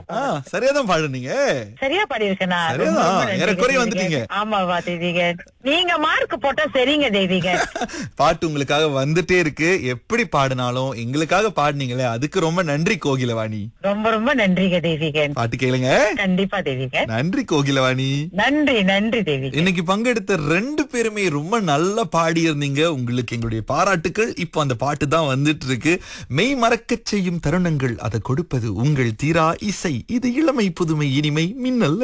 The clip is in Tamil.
ஆ, சரியாதான் பாடுனீங்க சரியா பாடியிருக்கேனா சரியாதான். ரொம்ப ரொம்ப நன்றிங்க, ஏறக்குறைய தேவிகன். வந்துட்டீங்க. ஆமாவா தேவிகன் நீங்க மார்க் போட்டா சரிங்க தேவிகன் பாட்டு உங்களுக்காக வந்துட்டே இருக்கு எப்படி பாடினாலும் எங்களுக்காக பாடுனீங்களே அதுக்கு ரொம்ப நன்றி கோகிலவாணி ரொம்ப ரொம்ப நன்றிங்க தேவிகன் பாட்டு கேளுங்க கண்டிப்பா தேவிகன் நன்றி கோகிலவாணி நன்றி நன்றி தேவிகன் இன்னைக்கு பங்கெடுத்த ரெண்டு பேருமே ரொம்ப நல்லா பாடியிருந்தீங்க உங்களுக்கு எங்களுடைய பாராட்டுக்கள் இப்போ அந்த பாட்டு தான் வந்துட்டு இருக்கு மெய் மறக்கச் செய்யும் தருணங்கள் அதை கொடுப்பது உங்கள் தீரா இசை இது இளமை புதுமை இனிமை மின்னல்